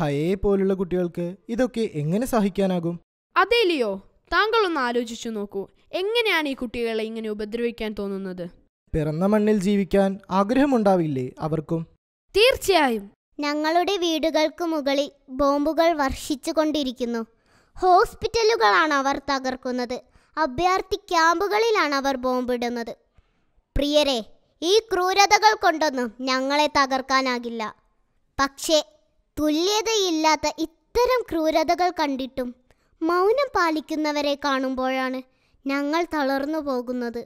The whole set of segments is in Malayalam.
ഹയയെ പോലുള്ള കുട്ടികൾക്ക് ഇതൊക്കെ എങ്ങനെ സഹിക്കാനാകും അതേ ലിയോ താങ്കളൊന്ന് ആലോചിച്ചു നോക്കൂ എങ്ങനെയാണ് ഈ കുട്ടികളെ ഇങ്ങനെ ഉപദ്രവിക്കാൻ തോന്നുന്നത് പിറന്ന മണ്ണിൽ ജീവിക്കാൻ ആഗ്രഹമുണ്ടാവില്ലേ അവർക്കും തീർച്ചയായും ഞങ്ങളുടെ വീടുകൾക്ക് മുകളിൽ ബോംബുകൾ വർഷിച്ചുകൊണ്ടിരിക്കുന്നു ഹോസ്പിറ്റലുകളാണ് അവർ തകർക്കുന്നത് അഭയാർത്ഥി ക്യാമ്പുകളിലാണ് അവർ ബോംബിടുന്നത് പ്രിയരെ ഈ ക്രൂരതകൾ കൊണ്ടൊന്നും ഞങ്ങളെ തകർക്കാനാകില്ല പക്ഷേ തുല്യതയില്ലാത്ത ഇത്തരം ക്രൂരതകൾ കണ്ടിട്ടും മൗനം പാലിക്കുന്നവരെ കാണുമ്പോഴാണ് ഞങ്ങൾ തളർന്നു പോകുന്നത്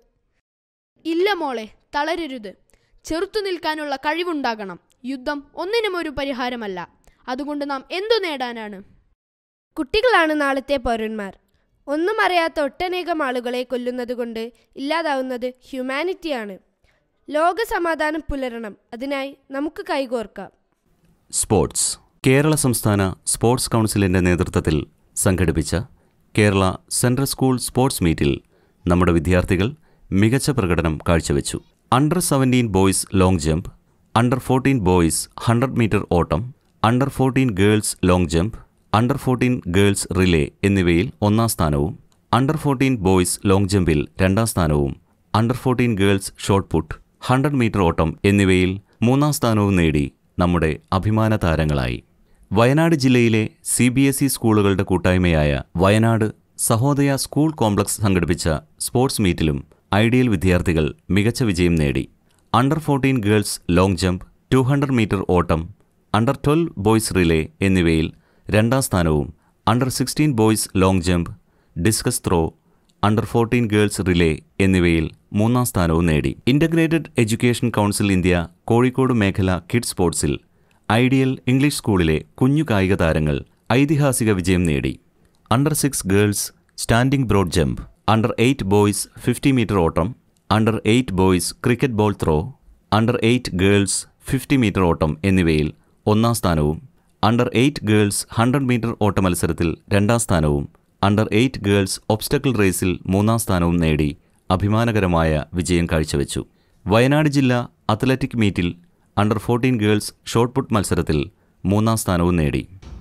ഇല്ല മോളെ തളരരുത് ചെറുത്തു നിൽക്കാനുള്ള കഴിവുണ്ടാകണം യുദ്ധം ഒന്നിനും ഒരു പരിഹാരമല്ല അതുകൊണ്ട് നാം എന്തു നേടാനാണ് കുട്ടികളാണ് നാളത്തെ പൗരന്മാർ ഒന്നും അറിയാത്ത ഒട്ടനേകം ആളുകളെ കൊല്ലുന്നതുകൊണ്ട് ഇല്ലാതാവുന്നത് ഹ്യൂമാനിറ്റിയാണ് ലോക സമാധാനം പുലരണം അതിനായി നമുക്ക് കൈകോർക്കാം സ്പോർട്സ് കേരള സംസ്ഥാന സ്പോർട്സ് കൗൺസിലിൻ്റെ നേതൃത്വത്തിൽ സംഘടിപ്പിച്ച കേരള സെൻട്രൽ സ്കൂൾ സ്പോർട്സ് മീറ്റിൽ നമ്മുടെ വിദ്യാർത്ഥികൾ മികച്ച പ്രകടനം കാഴ്ചവെച്ചു under seventeen boys long jump under fourteen boys hundred metre ഓട്ടം under fourteen girls long jump under fourteen girls relay എന്നിവയിൽ ഒന്നാം സ്ഥാനവും അണ്ടർ ഫോർട്ടീൻ ബോയ്സ് ലോങ് ജമ്പിൽ രണ്ടാം സ്ഥാനവും under fourteen girls shot put hundred metre ഓട്ടം എന്നിവയിൽ മൂന്നാം സ്ഥാനവും നേടി നമ്മുടെ അഭിമാന താരങ്ങളായി വയനാട് ജില്ലയിലെ സി ബി എസ് ഇ സ്കൂളുകളുടെ കൂട്ടായ്മയായ വയനാട് സഹോദയ സ്കൂൾ കോംപ്ലക്സ് സംഘടിപ്പിച്ച സ്പോർട്സ് മീറ്റിലും ഐഡിയൽ വിദ്യാർത്ഥികൾ മികച്ച വിജയം നേടി under fourteen girls long jump two hundred metre ഓട്ടം അണ്ടർ ട്വൽവ് ബോയ്സ് റിലേ എന്നിവയിൽ രണ്ടാം സ്ഥാനവും under sixteen boys long jump discus throw under fourteen girls relay എന്നിവയിൽ മൂന്നാം സ്ഥാനവും നേടി Integrated Education Council India Kozhikode മേഖല കിഡ് സ്പോർട്സിൽ ഐഡിയൽ ഇംഗ്ലീഷ് സ്കൂളിലെ കുഞ്ഞു കായിക താരങ്ങൾ ഐതിഹാസിക വിജയം നേടി under six girls standing broad jump under eight boys fifty metre ഓട്ടം under eight boys cricket ball throw under eight girls fifty metre ഓട്ടം എന്നിവയിൽ ഒന്നാം സ്ഥാനവും under eight girls hundred metre ഓട്ട മത്സരത്തിൽ രണ്ടാം സ്ഥാനവും അണ്ടർ എയ്റ്റ് ഗേൾസ് ഒബ്സ്റ്റക്കിൾ റേസിൽ മൂന്നാം സ്ഥാനവും നേടി അഭിമാനകരമായ വിജയം കാഴ്ചവെച്ചു വയനാട് ജില്ല അത്ലറ്റിക് മീറ്റിൽ under fourteen girls shot put മത്സരത്തിൽ മൂന്നാം സ്ഥാനവും നേടി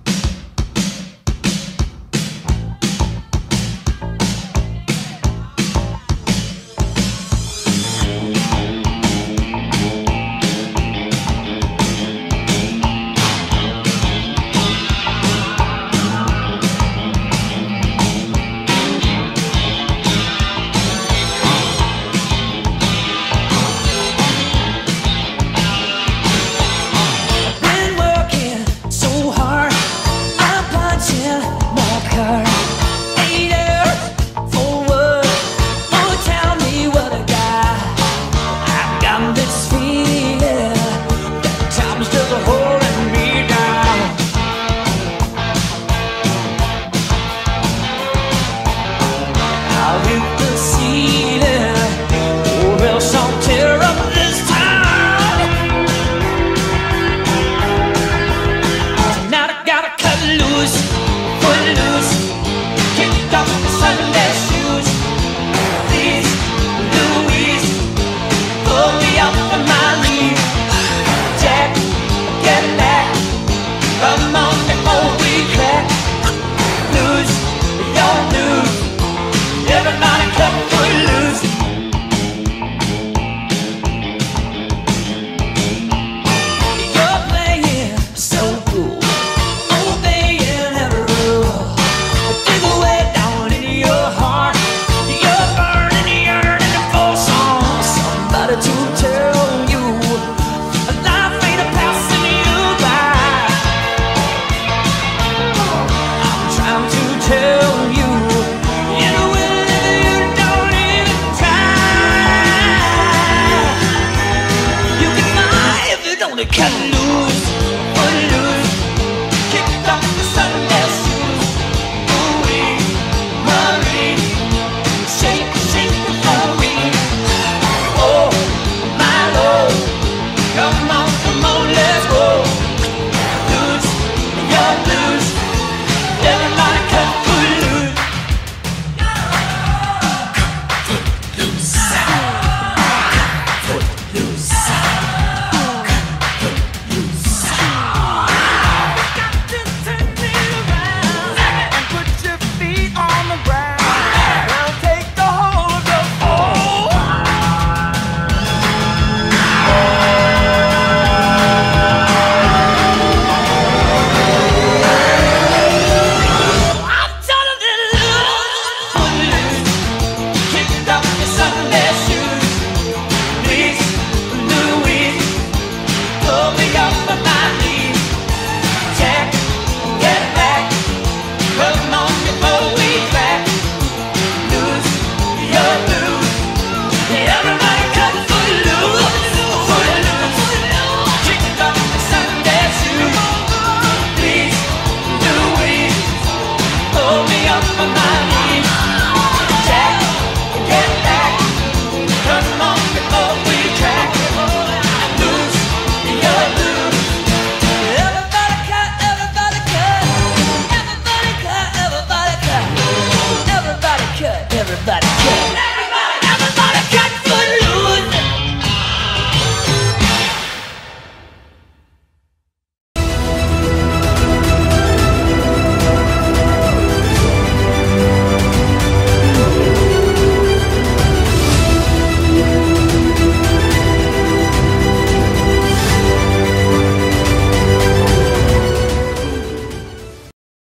been working so hard. I'm punching my card. Eight hours for what? Oh, tell me what I got. I've got this feeling that time's just holding me down. I'll hit the ceiling, or else I'll tear up this town. Tonight I gotta cut loose, put loose, kick off the Sunday shoes. Please, Louise, pull me up from my knees. Jack, get back, come on before we crack. Lose, don't lose, everybody cut for loose. You're playing so cool, obeying every rule. Dig away down in your heart, you're burning, yearning for some somebody to tell you life ain't a passing you by. I'm trying to tell you, you will if you don't even try. You can fly if you don't cut